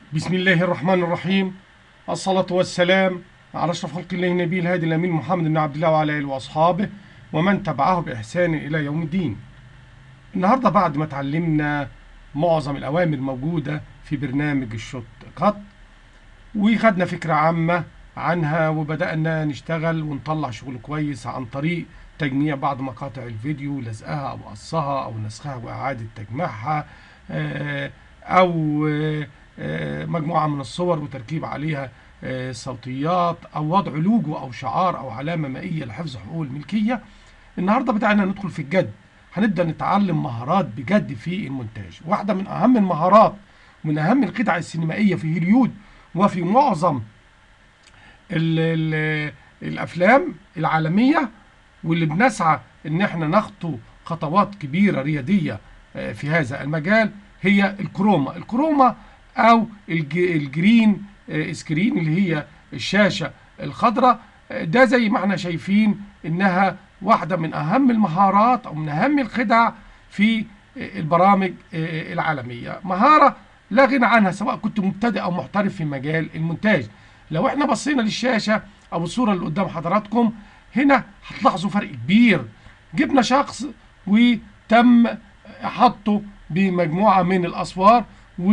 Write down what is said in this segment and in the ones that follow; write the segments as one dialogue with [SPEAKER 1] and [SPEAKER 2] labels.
[SPEAKER 1] بسم الله الرحمن الرحيم الصلاة والسلام على أشرف خلق الله النبي الهادي الأمين محمد بن عبد الله وعلى آله وأصحابه ومن تبعه بإحسان إلى يوم الدين النهاردة بعد ما اتعلمنا معظم الأوامر موجودة في برنامج الشوت قط وخدنا فكرة عامة عنها وبدأنا نشتغل ونطلع شغل كويس عن طريق تجميع بعض مقاطع الفيديو لزقها أو قصها أو نسخها وإعادة تجميعها آه، أو آه، آه، مجموعة من الصور وتركيب عليها آه، صوتيات أو وضع لوجو أو شعار أو علامة مائية لحفظ حقوق الملكية النهاردة بدأنا ندخل في الجد هنبدأ نتعلم مهارات بجد في المونتاج واحدة من أهم المهارات من أهم القطع السينمائية في هوليود وفي معظم ال ال الأفلام العالمية واللي بنسعى إن احنا نخطو خطوات كبيرة ريادية آه، في هذا المجال هي الكروما الكروما أو الج- الجرين آه، سكرين اللي هي الشاشة الخضراء آه، ده زي ما احنا شايفين إنها واحدة من أهم المهارات أو من أهم الخدع في آه، البرامج آه، العالمية مهارة لا غنى عنها سواء كنت مبتدئ أو محترف في مجال المونتاج لو احنا بصينا للشاشة أو الصورة اللي قدام حضراتكم هنا هتلاحظوا فرق كبير جبنا شخص وتم حطه بمجموعة من الأصوار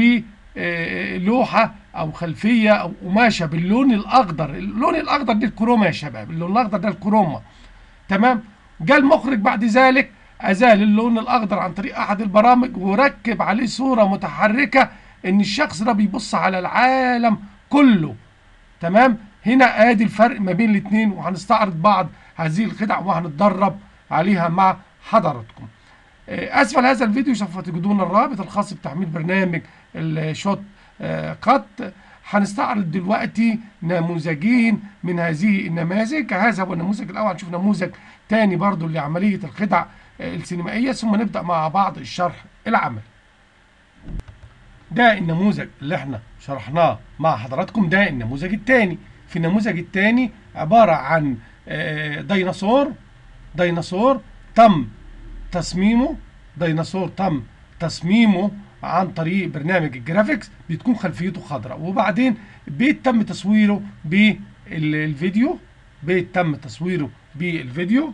[SPEAKER 1] ولوحة أو خلفية أو قماشة باللون الأخضر اللون الأخضر دي الكروما يا شباب اللون الأخضر ده الكروما تمام جاء المخرج بعد ذلك أزال اللون الأخضر عن طريق أحد البرامج وركب عليه صورة متحركة إن الشخص ده بيبص على العالم كله تمام هنا ادي الفرق ما بين الاثنين وهنستعرض بعض هذه الخدع وهنتدرب عليها مع حضراتكم آه، اسفل هذا الفيديو سوف تجدون الرابط الخاص بتحميل برنامج الشوت آه، قط هنستعرض دلوقتي نموذجين من هذه النماذج هذا هو النموذج الاول هنشوف نموذج تاني برضو لعمليه الخدع آه، السينمائيه ثم نبدا مع بعض الشرح العملي ده النموذج اللي احنا شرحناه مع حضراتكم ده النموذج الثاني في النموذج الثاني عبارة عن آه، ديناصور ديناصور تم تصميمه ديناصور تم تصميمه عن طريق برنامج الجرافيكس بتكون خلفيته خضراء وبعدين بيت تم تصويره بالفيديو بيت تم تصويره بالفيديو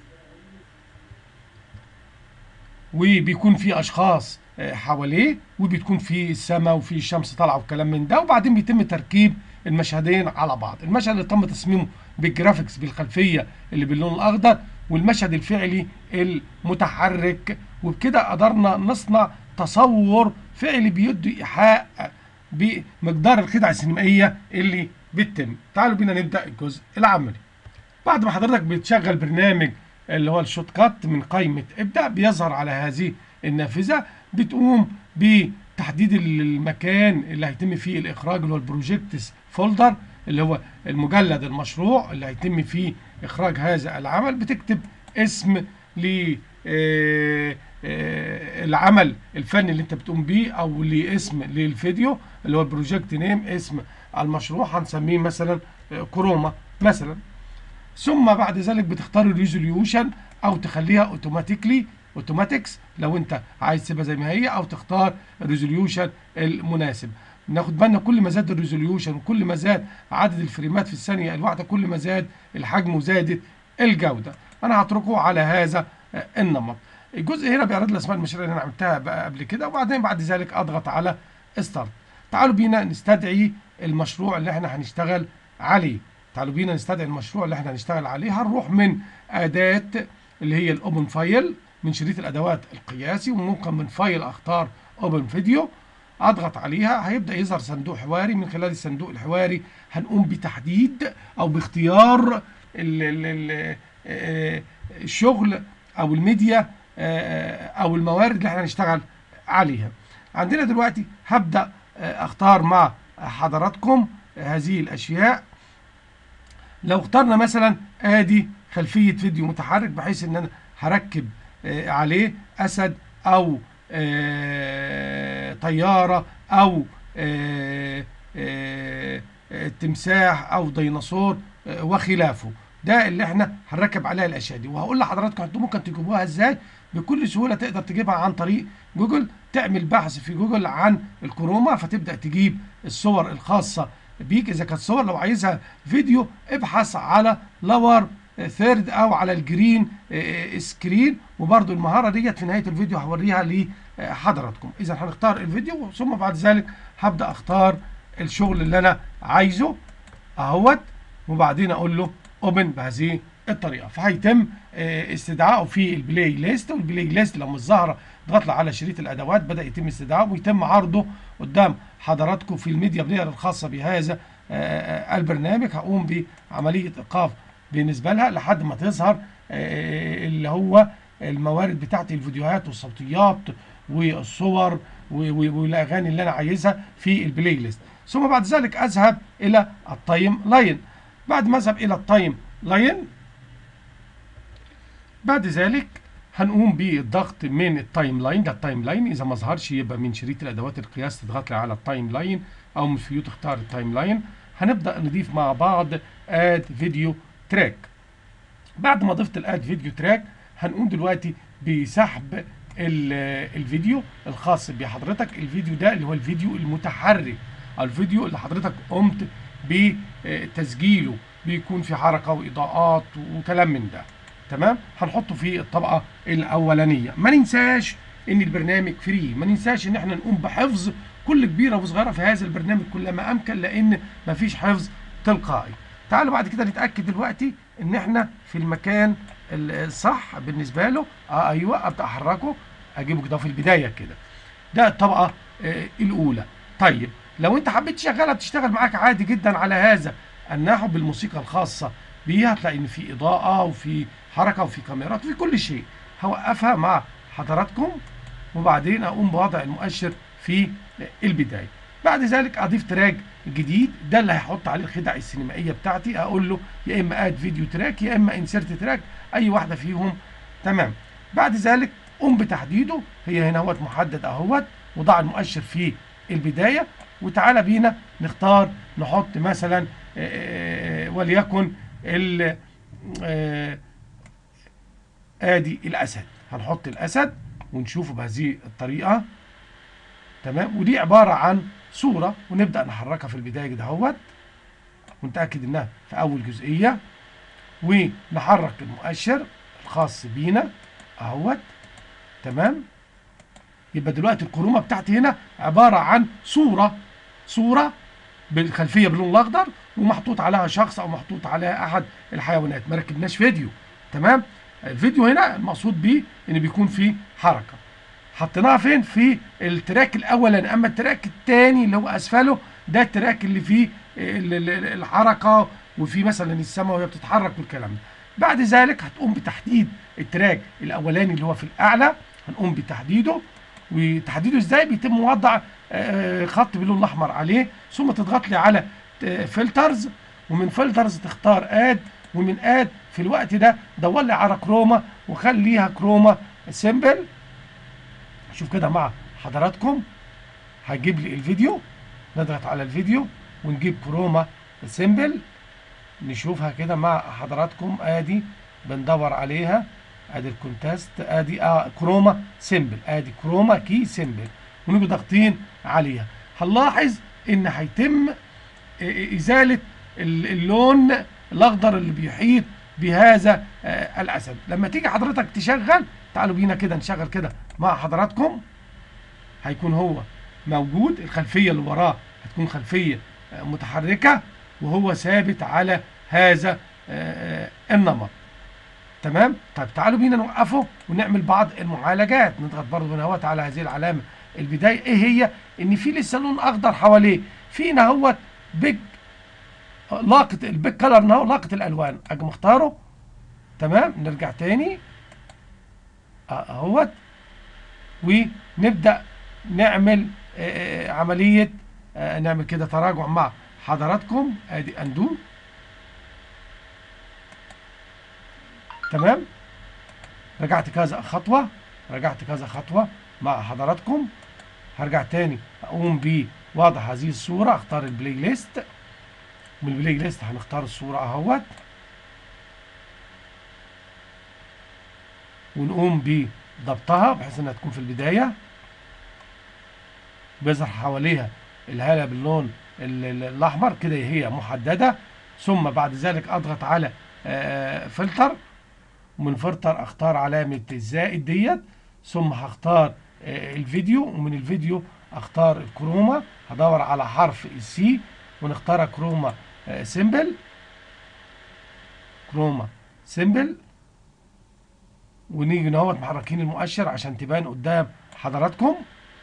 [SPEAKER 1] وبيكون في اشخاص آه، حواليه وبتكون في السماء وفي الشمس طالعه وكلام من ده وبعدين بيتم تركيب المشهدين على بعض المشهد اللي تم تصميمه بالجرافيكس بالخلفيه اللي باللون الاخضر والمشهد الفعلي المتحرك وبكده قدرنا نصنع تصور فعلي بيدي ايحاء بمقدار الخدعه السينمائيه اللي بتتم تعالوا بينا نبدا الجزء العملي بعد ما حضرتك بتشغل برنامج اللي هو الشوت كات من قائمة ابدأ بيظهر على هذه النافذة بتقوم بتحديد المكان اللي هيتم فيه الإخراج اللي هو البروجيكتس فولدر اللي هو المجلد المشروع اللي هيتم فيه إخراج هذا العمل بتكتب اسم ل آه، آه، العمل الفني اللي انت بتقوم بيه او لاسم للفيديو اللي هو البروجكت نيم اسم المشروع هنسميه مثلا آه، كروما مثلا ثم بعد ذلك بتختار الريزوليوشن او تخليها اوتوماتيكلي اوتوماتكس لو انت عايز تسيبها زي ما هي او تختار الريزوليوشن المناسب ناخد بالنا كل ما زاد الريزوليوشن وكل ما زاد عدد الفريمات في الثانيه الواحده كل ما زاد الحجم وزادت الجوده انا هتركه على هذا آه، النمط الجزء هنا بيعرض لي اسماء المشاريع اللي انا عملتها بقى قبل كده وبعدين بعد ذلك اضغط على ستارت تعالوا بينا نستدعي المشروع اللي احنا هنشتغل عليه تعالوا بينا نستدعي المشروع اللي احنا هنشتغل عليه هنروح من اداه اللي هي الاوبن فايل من شريط الادوات القياسي وممكن من فايل اختار اوبن فيديو اضغط عليها هيبدا يظهر صندوق حواري من خلال الصندوق الحواري هنقوم بتحديد او باختيار ال ال ال آه، الشغل او الميديا آه، او الموارد اللي احنا هنشتغل عليها عندنا دلوقتي هبدا آه، اختار مع حضراتكم هذه الاشياء لو اخترنا مثلا ادي خلفيه فيديو متحرك بحيث ان انا هركب آه، عليه اسد او آه، طياره او آه، آه، آه، تمساح او ديناصور آه، وخلافه ده اللي احنا هنركب عليها الاشياء دي وهقول لحضراتكم انتوا ممكن تجيبوها ازاي بكل سهوله تقدر تجيبها عن طريق جوجل تعمل بحث في جوجل عن الكروما فتبدا تجيب الصور الخاصه بيك اذا كانت صور لو عايزها فيديو ابحث على لور ثيرد او على الجرين سكرين وبرده المهاره ديت في نهايه الفيديو هوريها لحضراتكم اذا هنختار الفيديو ثم بعد ذلك هبدا اختار الشغل اللي انا عايزه اهوت وبعدين اقول له اوبن بهذه الطريقه فهيتم استدعائه في البلاي ليست والبلاي ليست لما الظاهره ضغط له على شريط الادوات بدا يتم استدعائه ويتم عرضه قدام حضراتكم في الميديا بلاير الخاصه بهذا البرنامج هقوم بعمليه ايقاف بالنسبه لها لحد ما تظهر اللي هو الموارد بتاعت الفيديوهات والصوتيات والصور والاغاني اللي انا عايزها في البلاي ليست ثم بعد ذلك اذهب الى التايم لاين بعد ما اذهب الى التايم لاين بعد ذلك هنقوم بالضغط من التايم لاين ده التايم لاين اذا ما ظهرش يبقى من شريط الادوات القياس تضغط لي على التايم لاين او من فيو تختار التايم لاين هنبدا نضيف مع بعض اد فيديو تراك بعد ما ضفت الاد فيديو تراك هنقوم دلوقتي بسحب الفيديو الخاص بحضرتك الفيديو ده اللي هو الفيديو المتحرك او الفيديو اللي حضرتك قمت بتسجيله بيكون في حركه واضاءات وكلام من ده تمام هنحطه في الطبقه الاولانيه ما ننساش ان البرنامج فري ما ننساش ان احنا نقوم بحفظ كل كبيره وصغيره في هذا البرنامج كلما امكن لان مفيش حفظ تلقائي تعالوا بعد كده نتاكد دلوقتي ان احنا في المكان الصح بالنسبه له اه ايوه ابدا احركه اجيبه كده في البدايه كده ده الطبقه آه الاولى طيب لو انت حبيت تشغلها بتشتغل معاك عادي جدا على هذا النحو بالموسيقى الخاصه بيها هتلاقي ان في اضاءه وفي حركه وفي كاميرات وفي كل شيء هوقفها مع حضراتكم وبعدين اقوم بوضع المؤشر في البدايه بعد ذلك اضيف تراك جديد ده اللي هيحط عليه الخدع السينمائيه بتاعتي اقول له يا اما اد فيديو تراك يا اما انسيرت تراك اي واحده فيهم تمام بعد ذلك قوم بتحديده هي هنا اهوت محدد اهوت وضع المؤشر في البدايه وتعالى بينا نختار نحط مثلا وليكن ال ادي الاسد هنحط الاسد ونشوفه بهذه الطريقه تمام ودي عباره عن صوره ونبدا نحركها في البدايه كده اهوت ونتاكد انها في اول جزئيه ونحرك المؤشر الخاص بينا اهوت تمام يبقى دلوقتي الكرومه بتاعتي هنا عباره عن صوره صوره بالخلفيه باللون الاخضر ومحطوط عليها شخص او محطوط عليها احد الحيوانات ما ركبناش فيديو تمام الفيديو هنا المقصود بيه ان بيكون فيه حركه حطيناها فين في التراك الاولاني اما التراك الثاني اللي هو اسفله ده التراك اللي فيه الحركه وفي مثلا السماء وهي بتتحرك والكلام ده بعد ذلك هتقوم بتحديد التراك الاولاني اللي هو في الاعلى هنقوم بتحديده وتحديده ازاي بيتم وضع خط باللون الاحمر عليه ثم تضغط لي على فلترز ومن فلترز تختار اد ومن اد في الوقت ده دور لي على كروما وخليها كروما سيمبل شوف كده مع حضراتكم هجيب لي الفيديو نضغط على الفيديو ونجيب كروما سيمبل نشوفها كده مع حضراتكم ادي بندور عليها ادي الكونتاست ادي اه كروما سيمبل ادي كروما كي سيمبل ونيجي ضاغطين عليها هنلاحظ ان هيتم ازاله اللون الاخضر اللي بيحيط بهذا آه الاسد لما تيجي حضرتك تشغل تعالوا بينا كده نشغل كده مع حضراتكم هيكون هو موجود الخلفيه اللي وراه هتكون خلفيه آه متحركه وهو ثابت على هذا آه النمط تمام طيب تعالوا بينا نوقفه ونعمل بعض المعالجات نضغط برضه هنا اهوت على هذه العلامه البدايه ايه هي ان في لسه لون اخضر حواليه في هنا اهوت بيج لاقة البيج كلر اهو لاقة الالوان اجي مختاره تمام نرجع تاني اهوت ونبدا نعمل آه عمليه آه نعمل كده تراجع مع حضراتكم ادي اندو تمام رجعت كذا خطوه رجعت كذا خطوه مع حضراتكم هرجع تاني اقوم بوضع هذه الصوره اختار البلاي ليست من البلاي ليست هنختار الصوره اهوت ونقوم ضبطها بحيث انها تكون في البدايه بيظهر حواليها الهاله باللون ال- ال- الاحمر كده هي محدده ثم بعد ذلك اضغط على آه، فلتر ومن فلتر اختار علامه الزائد ديت ثم هختار آه، الفيديو ومن الفيديو اختار الكروما هدور على حرف السي ونختار كروما آه، سيمبل كروما سيمبل ونيجي نهوت محركين المؤشر عشان تبان قدام حضراتكم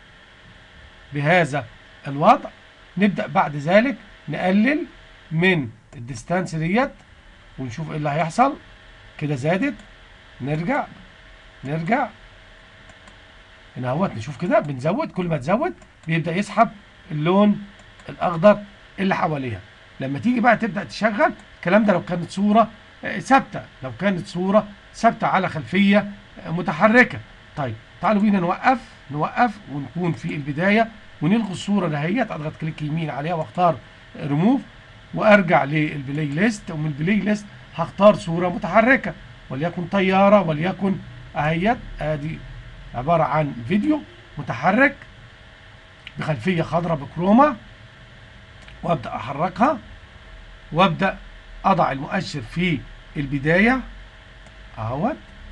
[SPEAKER 1] بهذا الوضع نبدأ بعد ذلك نقلل من الديستانس ديت ونشوف ايه اللي هيحصل كده زادت نرجع نرجع هنا اهوت نشوف كده بنزود كل ما تزود بيبدأ يسحب اللون الأخضر اللي حواليها لما تيجي بقى تبدأ تشغل الكلام ده لو كانت صورة آه، ثابتة لو كانت صورة ثابتة على خلفية آه، متحركة طيب تعالوا بينا نوقف نوقف ونكون في البداية ونلغي الصورة دهيت اضغط كليك يمين عليها واختار ريموف وارجع للبلاي ليست ومن البلاي ليست هختار صورة متحركة وليكن طيارة وليكن اهيت ادي عبارة عن فيديو متحرك بخلفية خضراء بكروما وابدأ احركها وابدأ اضع المؤشر في البداية اهوت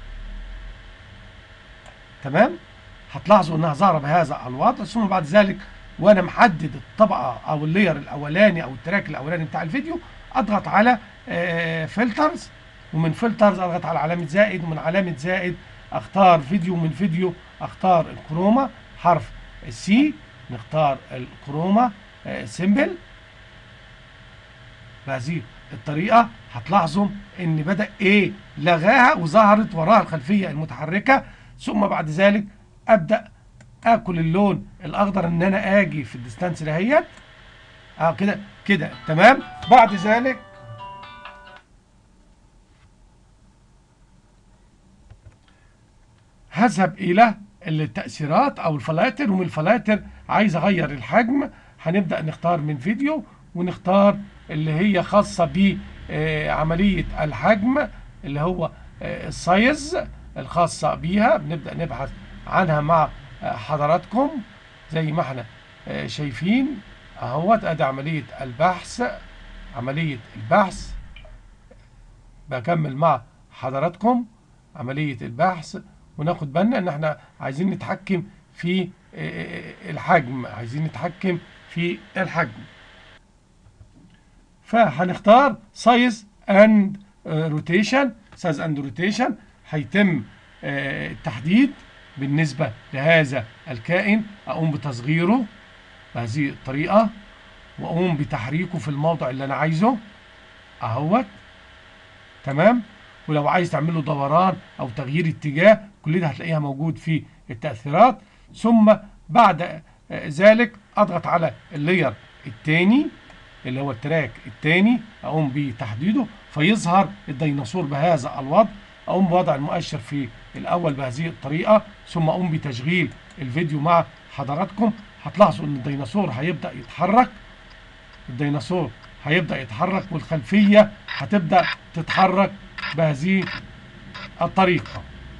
[SPEAKER 1] تمام هتلاحظوا انها ظاهره بهذا الوضع ثم بعد ذلك وانا محدد الطبقه او اللير الاولاني او التراك الاولاني بتاع الفيديو اضغط على فلترز ومن فلترز اضغط على علامه زائد ومن علامه زائد اختار فيديو ومن فيديو اختار الكروما حرف السي نختار الكروما سيمبل بهذه الطريقه هتلاحظوا ان بدا ايه لغاها وظهرت وراها الخلفيه المتحركه ثم بعد ذلك ابدا اكل اللون الاخضر ان انا اجي في الديستانس دهيت اه كده كده تمام بعد ذلك هذهب الى التاثيرات او الفلاتر ومن الفلاتر عايز اغير الحجم هنبدا نختار من فيديو ونختار اللي هي خاصه بعمليه الحجم اللي هو آه، السايز الخاصه بيها بنبدا نبحث عنها مع آه، حضراتكم زي ما احنا آه، شايفين اهوت ادي عمليه البحث عمليه البحث بكمل مع حضراتكم عمليه البحث وناخد بالنا ان احنا عايزين نتحكم في آه، الحجم عايزين نتحكم في الحجم فهنختار سايز اند روتيشن سايز اند روتيشن هيتم آه، التحديد بالنسبة لهذا الكائن أقوم بتصغيره بهذه الطريقة وأقوم بتحريكه في الموضع اللي أنا عايزه أهوت تمام ولو عايز تعمل له دوران أو تغيير اتجاه كل ده هتلاقيها موجود في التأثيرات ثم بعد آه، ذلك أضغط على اللير التاني اللي هو التراك التاني أقوم بتحديده فيظهر الديناصور بهذا الوضع أقوم بوضع المؤشر في الأول بهذه الطريقة ثم أقوم بتشغيل الفيديو مع حضراتكم هتلاحظوا إن الديناصور هيبدأ يتحرك الديناصور هيبدأ يتحرك والخلفية هتبدأ تتحرك بهذه الطريقة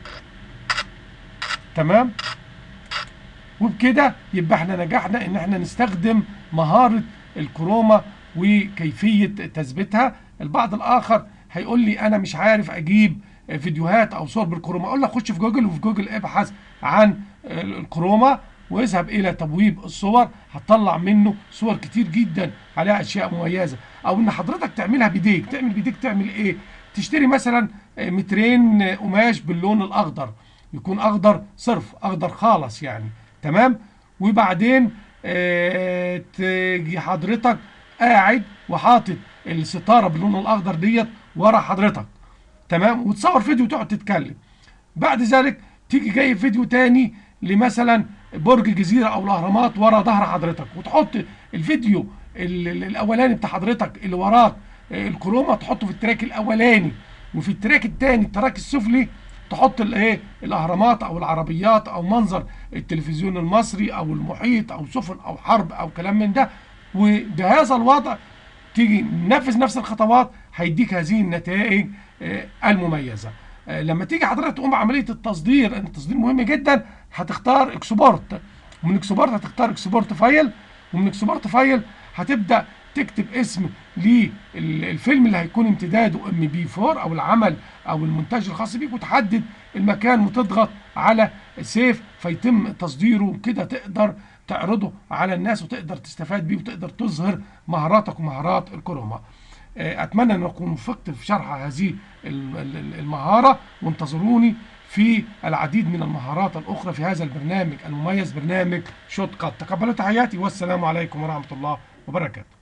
[SPEAKER 1] تمام وبكده يبقى احنا نجحنا ان احنا نستخدم مهارة الكروما وكيفية تثبيتها البعض الاخر هيقول لي انا مش عارف اجيب فيديوهات او صور بالكروما اقول لك خش في جوجل وفي جوجل ابحث عن الكروما واذهب الى تبويب الصور هتطلع منه صور كتير جدا عليها اشياء مميزه او ان حضرتك تعملها بايديك تعمل بايديك تعمل ايه تشتري مثلا مترين قماش باللون الاخضر يكون اخضر صرف اخضر خالص يعني تمام وبعدين آه تيجي حضرتك قاعد وحاطط الستاره باللون الاخضر ديت ورا حضرتك تمام وتصور فيديو وتقعد تتكلم بعد ذلك تيجي جايب فيديو تاني لمثلا برج الجزيره او الاهرامات ورا ظهر حضرتك وتحط الفيديو ال- ال- الاولاني بتاع حضرتك اللي وراك آه، الكروما تحطه في التراك الاولاني وفي التراك التاني التراك السفلي تحط الايه الاهرامات او العربيات او منظر التلفزيون المصري او المحيط او سفن او حرب او كلام من ده وبهذا الوضع تيجي ننفذ نفس الخطوات هيديك هذه النتائج آه، المميزه آه، لما تيجي حضرتك تقوم بعمليه التصدير لان التصدير مهم جدا هتختار اكسبورت ومن اكسبورت هتختار اكسبورت فايل ومن اكسبورت فايل هتبدا تكتب اسم للفيلم اللي هيكون امتداده ام بي 4 او العمل او المونتاج الخاص بيك وتحدد المكان وتضغط على سيف فيتم تصديره وكده تقدر تعرضه على الناس وتقدر تستفاد بيه وتقدر تظهر مهاراتك ومهارات الكروما آه، اتمنى ان اكون وفقت في شرح هذه ال- ال- المهاره وانتظروني في العديد من المهارات الاخرى في هذا البرنامج المميز برنامج شوت كات تقبلوا تحياتي والسلام عليكم ورحمه الله وبركاته